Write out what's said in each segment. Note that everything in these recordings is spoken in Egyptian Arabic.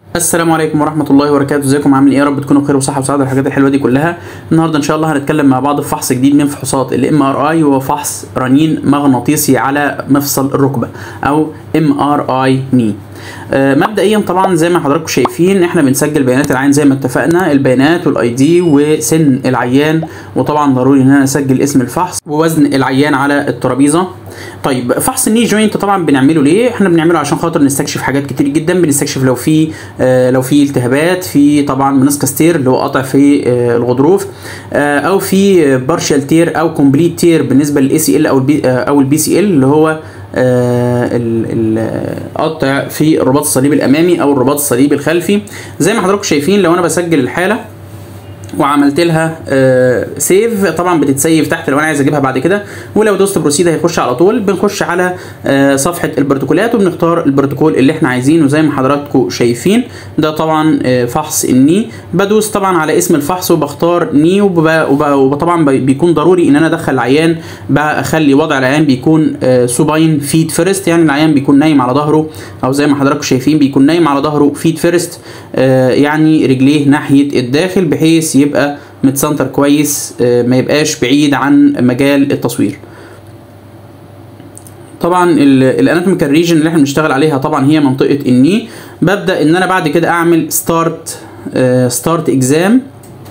السلام عليكم ورحمة الله وبركاته، ازيكم عاملين ايه؟ يا رب تكونوا بخير وصحة وسعادة والحاجات الحلوة دي كلها. النهارده ان شاء الله هنتكلم مع بعض في فحص جديد من فحوصات الام ار اي وهو فحص رنين مغناطيسي على مفصل الركبة او ام ار اي ني. آه، مبدئيا طبعا زي ما حضراتكم شايفين احنا بنسجل بيانات العين زي ما اتفقنا البيانات والاي دي وسن العيان وطبعا ضروري ان انا اسجل اسم الفحص ووزن العيان على الترابيزه طيب فحص الني جوينت طبعا بنعمله ليه احنا بنعمله عشان خاطر نستكشف حاجات كتير جدا بنستكشف لو في آه لو في التهابات في طبعا منسكس تير اللي هو قطع في آه الغضروف آه او في بارشال تير او كومبليت تير بالنسبه للاي سي ال او البي آه او البي سي ال اللي هو القطع في الرباط الصليبي الامامي او الرباط الصليبي الخلفي زي ما حضراتكم شايفين لو انا بسجل الحاله وعملت لها آه سيف طبعا بتتسيف تحت لو انا عايز اجيبها بعد كده ولو دوست بروسيد هيخش على طول بنخش على آه صفحه البروتوكولات وبنختار البروتوكول اللي احنا عايزينه زي ما حضراتكم شايفين ده طبعا آه فحص الني بدوس طبعا على اسم الفحص وبختار ني وطبعا بيكون ضروري ان انا ادخل العيان بقى اخلي وضع العيان بيكون سوباين فيد فيرست يعني العيان بيكون نايم على ظهره او زي ما حضراتكم شايفين بيكون نايم على ظهره فيد فيرست يعني رجليه ناحيه الداخل بحيث يبقى متسنتر كويس ما يبقاش بعيد عن مجال التصوير طبعا الاناتوميكال ريجن اللي احنا بنشتغل عليها طبعا هي منطقه الني ببدا ان انا بعد كده اعمل ستارت ستارت اكزام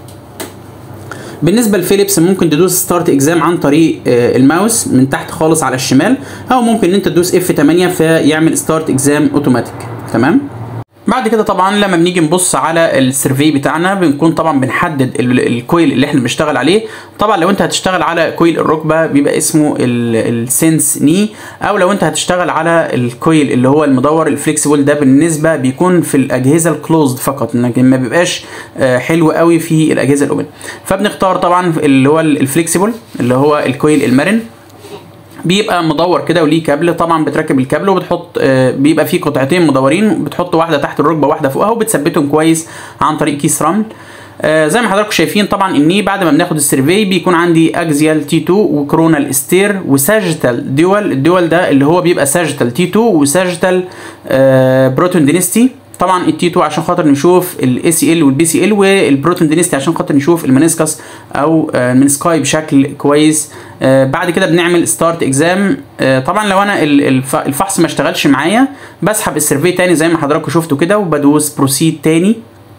بالنسبه لفيليبس ممكن تدوس ستارت اكزام عن طريق الماوس من تحت خالص على الشمال او ممكن ان انت تدوس اف 8 فيعمل ستارت اكزام اوتوماتيك تمام بعد كده طبعا لما بنيجي نبص على السيرفي بتاعنا بنكون طبعا بنحدد الكويل اللي احنا بنشتغل عليه طبعا لو انت هتشتغل على كويل الركبه بيبقى اسمه السنس ني او لو انت هتشتغل على الكويل اللي هو المدور الفليكسيبل ده بالنسبه بيكون في الاجهزه الكلوزد فقط لكن ما بيبقاش حلو قوي في الاجهزه الاوبن فبنختار طبعا اللي هو الفليكسيبل اللي هو الكويل المرن بيبقى مدور كده وليه كابل طبعا بتركب الكابل وبتحط آه بيبقى فيه قطعتين مدورين بتحط واحده تحت الركبه واحده فوقها وبتثبتهم كويس عن طريق كيس رمل آه زي ما حضراتكم شايفين طبعا الني بعد ما بناخد السيرفي بيكون عندي اكزيال تي 2 وكرونال استير وساجيتال ديوال الديوال ده اللي هو بيبقى ساجيتال تي 2 وساجيتال آه بروتون دينستي طبعا التي 2 عشان خاطر نشوف الاي سي ال والبي سي ال والبروتون دينستي عشان خاطر نشوف المنسكس او المنسكاي بشكل كويس آه بعد كده بنعمل ستارت اكزام آه طبعا لو انا الفحص ما اشتغلش معايا بسحب السيرفي تاني زي ما حضراتكم شفتوا كده وبدوس بروسيد تاني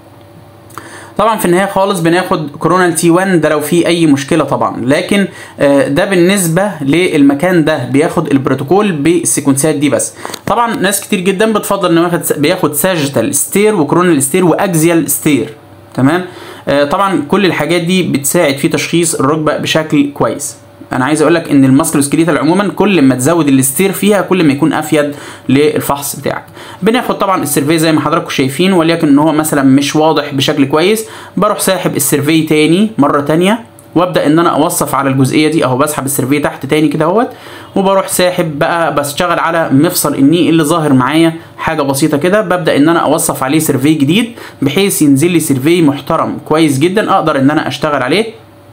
طبعا في النهايه خالص بناخد كورونال تي 1 ده لو في اي مشكله طبعا لكن آه ده بالنسبه للمكان ده بياخد البروتوكول بالسيكونسات دي بس طبعا ناس كتير جدا بتفضل انه ياخد بياخد ساجيتال ستير وكورونال ستير واكزيال ستير تمام آه طبعا كل الحاجات دي بتساعد في تشخيص الركبه بشكل كويس انا عايز اقول لك ان الماسكلوسكليتال عموما كل ما تزود الاستير فيها كل ما يكون افيد للفحص بتاعك بناخد طبعا السيرفي زي ما حضراتكم شايفين وليكن ان هو مثلا مش واضح بشكل كويس بروح ساحب السيرفي تاني مره تانية وابدا ان انا اوصف على الجزئيه دي اهو بسحب السيرفي تحت تاني كده اهوت وبروح ساحب بقى بشتغل على مفصل الني اللي ظاهر معايا حاجه بسيطه كده ببدا ان انا اوصف عليه سيرفي جديد بحيث ينزل لي سيرفي محترم كويس جدا اقدر ان انا اشتغل عليه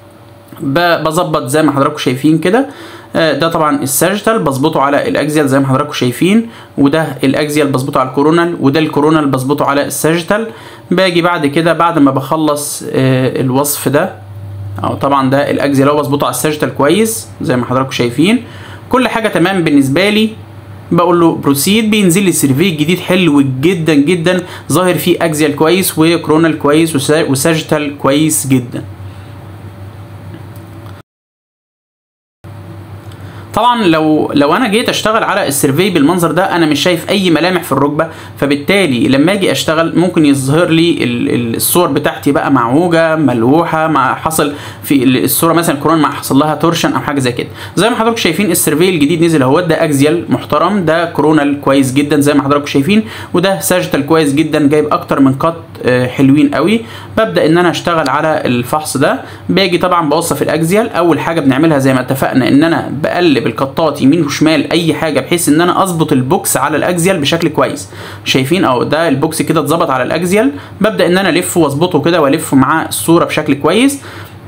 بظبط زي ما حضراتكم شايفين كده ده طبعا الساجيتال بظبطه على الاكزيال زي ما حضراتكم شايفين وده الاكزيال بظبطه على الكورونال وده الكورونال بظبطه على الساجيتال باجي بعد كده بعد ما بخلص الوصف ده او طبعا ده الاكزيال هو بظبطه على الساجيتال كويس زي ما حضراتكم شايفين كل حاجه تمام بالنسبه لي بقول له بروسيد بينزل لي سيرفي جديد حلو جدا جدا ظاهر فيه اكزيال كويس وكورونال كويس وساجيتال كويس جدا طبعا لو لو انا جيت اشتغل على السيرفي بالمنظر ده انا مش شايف اي ملامح في الركبه فبالتالي لما اجي اشتغل ممكن يظهر لي الصور بتاعتي بقى معوجه ملوحه مع حصل في الصوره مثلا كورونا مع حصل لها تورشن او حاجه زي كده زي ما حضراتكم شايفين السيرفي الجديد نزل اهوت ده اكزيال محترم ده كورونال كويس جدا زي ما حضراتكم شايفين وده ساجيتال كويس جدا جايب اكتر من قط حلوين قوي ببدا ان انا اشتغل على الفحص ده باجي طبعا بوصف الاكزيال اول حاجه بنعملها زي ما اتفقنا ان انا بقلب القطات يمين وشمال اي حاجه بحيث ان انا اظبط البوكس على الاكزيال بشكل كويس شايفين اهو ده البوكس كده اتظبط على الاكزيال ببدا ان انا الفه واظبطه كده والفه مع الصوره بشكل كويس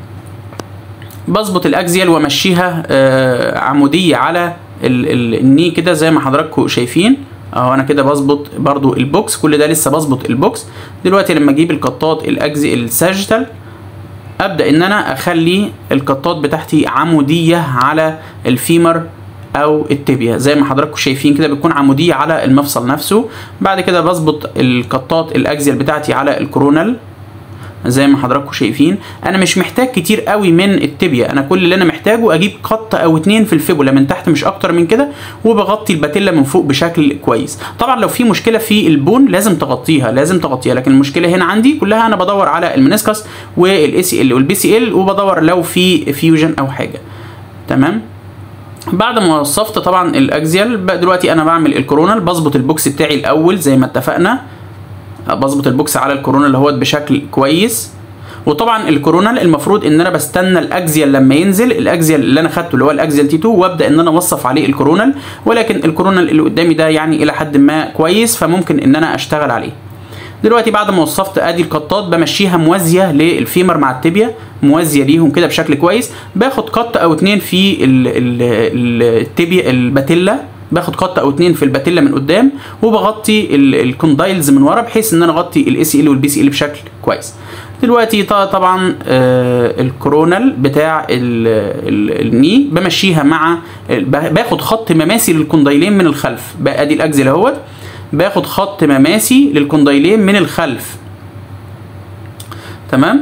بظبط الاكزيال وامشيها آه عموديه على ال- ال- الني كده زي ما حضراتكم شايفين اهو انا كده بظبط برضو البوكس كل ده لسه بظبط البوكس دلوقتي لما اجيب القطات الاجزي الساجيتال ابدا ان انا اخلي القطات بتاعتي عموديه على الفيمر او التibia زي ما حضراتكم شايفين كده بتكون عموديه على المفصل نفسه بعد كده بظبط القطات الاجزيال بتاعتي على الكورونال زي ما حضراتكم شايفين انا مش محتاج كتير قوي من التibia انا كل اللي انا محتاجه اجيب قط او اتنين في الفيبولا من تحت مش اكتر من كده وبغطي الباتيلا من فوق بشكل كويس طبعا لو في مشكله في البون لازم تغطيها لازم تغطيها لكن المشكله هنا عندي كلها انا بدور على المنسكس والاي سي ال والبي سي ال وبدور لو في فيوجن او حاجه تمام بعد ما وصفت طبعا الاكزيال بقى دلوقتي انا بعمل الكورونال بظبط البوكس بتاعي الاول زي ما اتفقنا بظبط البوكس على الكورونا اللي هو بشكل كويس وطبعا الكورونال المفروض ان انا بستنى الاكزيال لما ينزل الاكزيال اللي انا خدته اللي هو الاكزيال تي 2 وابدا ان انا اوصف عليه الكورونال ولكن الكورونال اللي قدامي ده يعني الى حد ما كويس فممكن ان انا اشتغل عليه دلوقتي بعد ما وصفت ادي القطات بمشيها موازيه للفيمر مع التibia موازيه ليهم كده بشكل كويس باخد قط او اتنين في التibia الباتيلا باخد قط او اتنين في الباتيلا من قدام وبغطي الكوندايلز من ورا بحيث ان انا اغطي الاي سي ال والبي سي ال بشكل كويس دلوقتي طبعا آه الكورونال بتاع ال ال الني بمشيها مع باخد خط مماسي للكوندايلين من الخلف بقى ادي الاجزل اهوت باخد خط مماسي للكوندايلين من الخلف تمام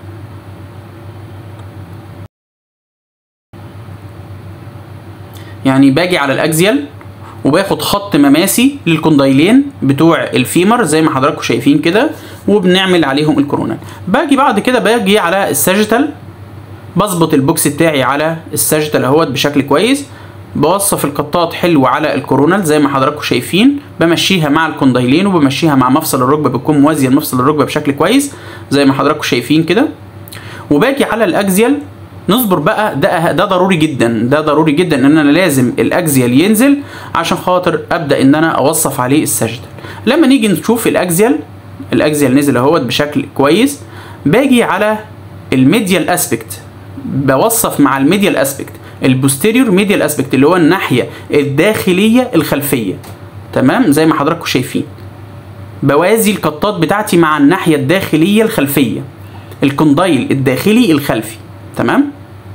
يعني باجي على الاكزيال وباخد خط مماسي للكوندايلين بتوع الفيمر زي ما حضراتكم شايفين كده وبنعمل عليهم الكورونال باجي بعد كده باجي على الساجيتال بظبط البوكس بتاعي على الساجيتال اهوت بشكل كويس بوصف القطات حلو على الكورونال زي ما حضراتكم شايفين بمشيها مع الكوندايلين وبمشيها مع مفصل الركبه بتكون موازيه لمفصل الركبه بشكل كويس زي ما حضراتكم شايفين كده وباجي على الاكزيال نصبر بقى ده ده ضروري جدا ده ضروري جدا ان انا لازم الاكزيال ينزل عشان خاطر ابدا ان انا اوصف عليه السجدة لما نيجي نشوف الاكزيال الاكزيال نزل اهوت بشكل كويس باجي على الميديال اسبكت بوصف مع الميديال اسبكت البوستيريور ميديال اسبكت اللي هو الناحيه الداخليه الخلفيه تمام زي ما حضراتكم شايفين بوازي القطات بتاعتي مع الناحيه الداخليه الخلفيه الكوندايل الداخلي الخلفي تمام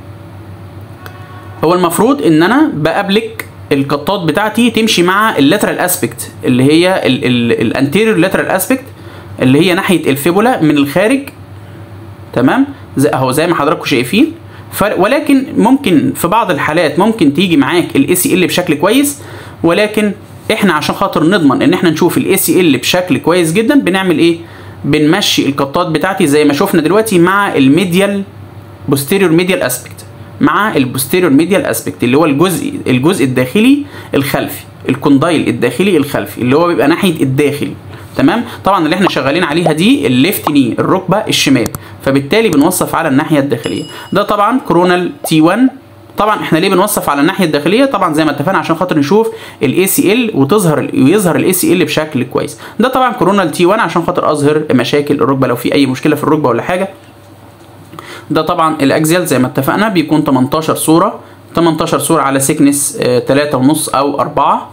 هو المفروض ان انا بقابلك القطات بتاعتي تمشي مع اللاترال اسبكت اللي هي الانتيريور لاترال اسبكت اللي هي ناحيه الفيبولا من الخارج تمام زي اهو زي ما حضراتكم شايفين ولكن ممكن في بعض الحالات ممكن تيجي معاك الاي سي ال بشكل كويس ولكن احنا عشان خاطر نضمن ان احنا نشوف الاي سي ال بشكل كويس جدا بنعمل ايه بنمشي القطات بتاعتي زي ما شفنا دلوقتي مع الميديال بوستيريور ميديال اسبكت مع البوستيريور ميديال اسبكت اللي هو الجزء الجزء الداخلي الخلفي الكوندايل الداخلي الخلفي اللي هو بيبقى ناحيه الداخل تمام طبعا اللي احنا شغالين عليها دي الليفت ني الركبه الشمال فبالتالي بنوصف على الناحيه الداخليه ده طبعا كورونال تي 1 طبعا احنا ليه بنوصف على الناحيه الداخليه طبعا زي ما اتفقنا عشان خاطر نشوف الاي سي ال وتظهر ويظهر الاي سي ال بشكل كويس ده طبعا كورونال تي 1 عشان خاطر اظهر مشاكل الركبه لو في اي مشكله في الركبه ولا حاجه ده طبعا الاكزيال زي ما اتفقنا بيكون 18 صوره 18 صوره على سيكنس 3 ونص او 4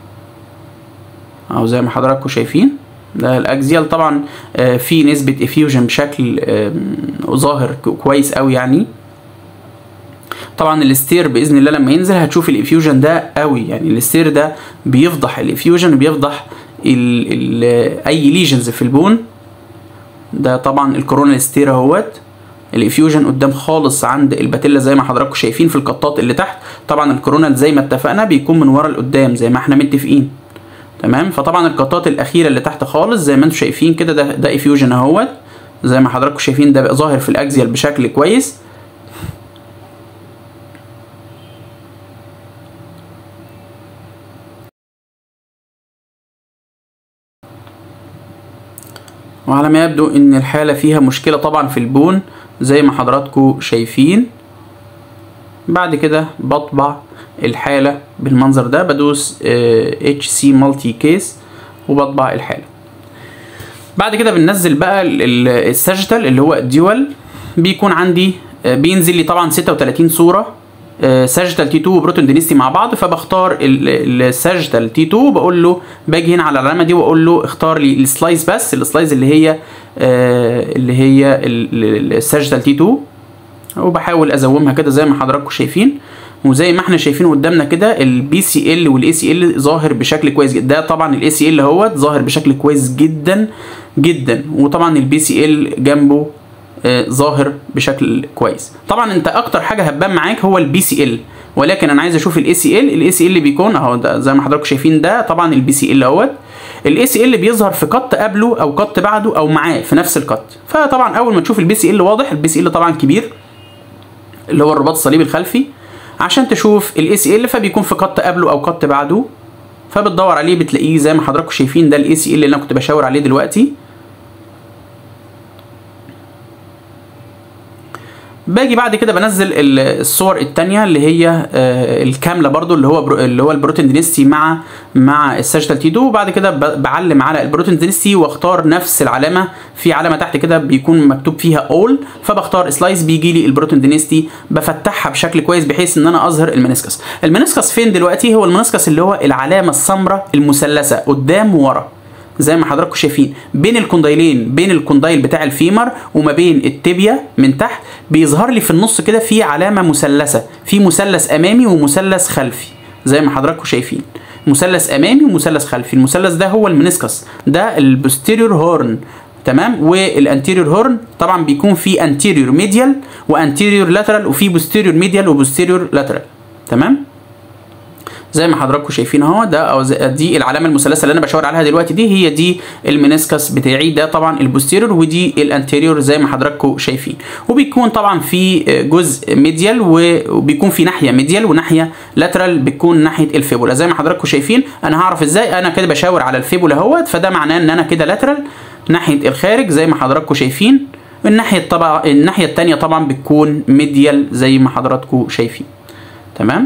او زي ما حضراتكم شايفين ده الاكزيال طبعا في نسبه افيوجن بشكل ظاهر كويس قوي يعني طبعا الستير باذن الله لما ينزل هتشوف الافيوجن ده قوي يعني الستير ده بيفضح الافيوجن بيفضح ال ال اي ليجنز في البون ده طبعا الكورونا ستير اهوت الافيوجن قدام خالص عند الباتيلا زي ما حضراتكم شايفين في القطات اللي تحت طبعا الكورونا زي ما اتفقنا بيكون من ورا لقدام زي ما احنا متفقين تمام فطبعا القطات الاخيره اللي تحت خالص زي ما انتم شايفين كده ده ده افيوجن اهوت زي ما حضراتكم شايفين ده ظاهر في الاكزيال بشكل كويس وعلى ما يبدو ان الحالة فيها مشكلة طبعا في البون زي ما حضراتكم شايفين بعد كده بطبع الحالة بالمنظر ده بدوس اتش سي مالتي كيس وبطبع الحالة بعد كده بننزل بقى الساجيتال اللي هو الديوال بيكون عندي بينزل لي طبعا 36 صورة ساجيتال تي 2 وبروتون دينستي مع بعض فبختار الساجيتال تي 2 بقول له باجي هنا على العلامه دي واقول له اختار لي السلايس بس السلايس اللي هي آه اللي هي الساجيتال تي 2 وبحاول ازومها كده زي ما حضراتكم شايفين وزي ما احنا شايفين قدامنا كده البي سي ال والاي سي ال ظاهر بشكل كويس جدا ده طبعا الاي سي ال اهوت ظاهر بشكل كويس جدا جدا وطبعا البي سي ال جنبه آه ظاهر بشكل كويس طبعا انت اكتر حاجه هتبان معاك هو البي سي ال ولكن انا عايز اشوف الاي سي ال الاي سي ال بيكون اهو ده زي ما حضراتكم شايفين ده طبعا البي سي ال اهوت الاي سي ال بيظهر في قط قبله او قط بعده او معاه في نفس القط فطبعا اول ما تشوف البي سي ال واضح البي سي ال طبعا كبير اللي هو الرباط الصليبي الخلفي عشان تشوف الاي سي ال فبيكون في قط قبله او قط بعده فبتدور عليه بتلاقيه زي ما حضراتكم شايفين ده الاي سي ال اللي انا كنت بشاور عليه دلوقتي باجي بعد كده بنزل الصور التانية اللي هي الكاملة برضو اللي هو اللي هو البروتين دينستي مع مع الساجيتال تي 2 وبعد كده بعلم على البروتين دينستي واختار نفس العلامة في علامة تحت كده بيكون مكتوب فيها اول فبختار سلايس بيجي لي البروتين دينستي بفتحها بشكل كويس بحيث ان انا اظهر المنسكس المنسكس فين دلوقتي هو المنسكس اللي هو العلامة السمراء المثلثة قدام وورا زي ما حضراتكم شايفين بين الكوندايلين بين الكوندايل بتاع الفيمر وما بين التibia من تحت بيظهر لي في النص كده في علامه مثلثه في مثلث امامي ومثلث خلفي زي ما حضراتكم شايفين مثلث امامي ومثلث خلفي المثلث ده هو المنسكس ده البوستيريور هورن تمام والانتيريور هورن طبعا بيكون في انتيريور ميديال وانتيريور لاترال وفي بوستيريور ميديال وبوستيريور لاترال تمام زي ما حضراتكم شايفين اهو ده او دي العلامه المثلثه اللي انا بشاور عليها دلوقتي دي هي دي المنسكس بتاعي ده طبعا البوستيريور ودي الانتيريور زي ما حضراتكم شايفين وبيكون طبعا في جزء ميديال وبيكون في ناحيه ميديال وناحيه لاترال بتكون ناحيه الفيبولا زي ما حضراتكم شايفين انا هعرف ازاي انا كده بشاور على الفيبولا اهوت فده معناه ان انا كده لاترال ناحيه الخارج زي ما حضراتكم شايفين الناحيه طبعا الناحيه الثانيه طبعا بتكون ميديال زي ما حضراتكم شايفين تمام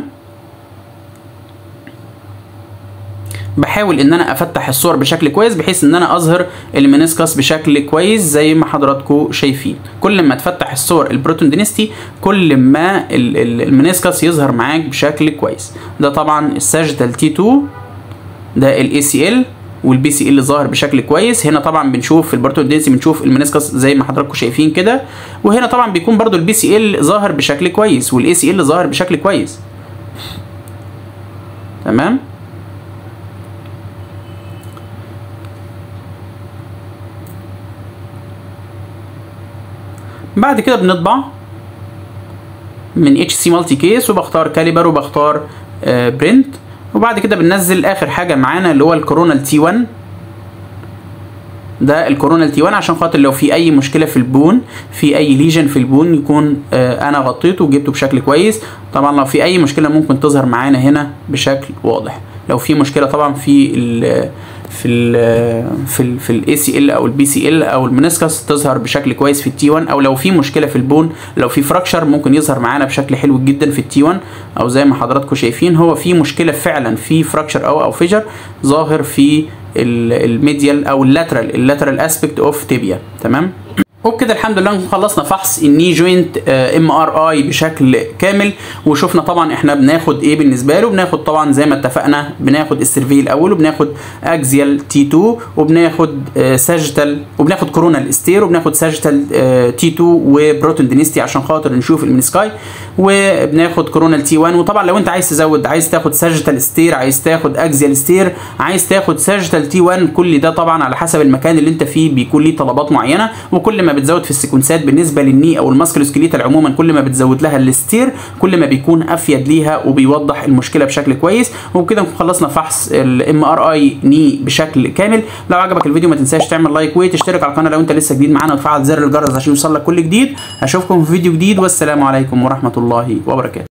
بحاول ان انا افتح الصور بشكل كويس بحيث ان انا اظهر المنسكس بشكل كويس زي ما حضراتكم شايفين كل ما تفتح الصور البروتون دينستي كل ما المنسكس يظهر معاك بشكل كويس ده طبعا الساجيتال تي 2 ده الاي سي ال والبي سي ال ظاهر بشكل كويس هنا طبعا بنشوف في البروتون دينستي بنشوف المنسكس زي ما حضراتكم شايفين كده وهنا طبعا بيكون برضو البي سي ال ظاهر بشكل كويس والاي سي ال ظاهر بشكل كويس تمام بعد كده بنطبع من اتش سي مالتي كيس وبختار كاليبر وبختار آه برنت وبعد كده بننزل اخر حاجه معانا اللي هو الكورونال تي 1 ده الكورونال تي 1 عشان خاطر لو في اي مشكله في البون في اي ليجن في البون يكون آه انا غطيته وجبته بشكل كويس طبعا لو في اي مشكله ممكن تظهر معانا هنا بشكل واضح لو في مشكله طبعا في ال في ال في ال في الاي سي ال او البي سي ال او المنسكس تظهر بشكل كويس في التي 1 او لو في مشكله في البون لو في فراكشر ممكن يظهر معانا بشكل حلو جدا في التي 1 او زي ما حضراتكم شايفين هو في مشكله فعلا في فراكشر او او فيجر ظاهر في الميديال او اللاترال اللاترال اسبكت اوف تيبيا تمام وبكده الحمد لله خلصنا فحص الني جوينت ام ار اي بشكل كامل وشفنا طبعا احنا بناخد ايه بالنسبه له بناخد طبعا زي ما اتفقنا بناخد السيرفي الاول وبناخد اكزيال تي 2 وبناخد ساجيتال وبناخد كورونال ستير وبناخد ساجيتال تي 2 وبروتون دينستي عشان خاطر نشوف المنسكاي وبناخد كورونال تي 1 وطبعا لو انت عايز تزود عايز تاخد ساجيتال ستير عايز تاخد اكزيال ستير عايز تاخد ساجيتال تي 1 كل ده طبعا على حسب المكان اللي انت فيه بيكون ليه طلبات معينه وكل ما بتزود في السيكونسات بالنسبه للني او الماسكلوسكليتال عموما كل ما بتزود لها الستير كل ما بيكون افيد ليها وبيوضح المشكله بشكل كويس وبكده نكون خلصنا فحص الام ار اي ني بشكل كامل لو عجبك الفيديو ما تنساش تعمل لايك وتشترك على القناه لو انت لسه جديد معانا وتفعل زر الجرس عشان يوصلك كل جديد اشوفكم في فيديو جديد والسلام عليكم ورحمه الله وبركاته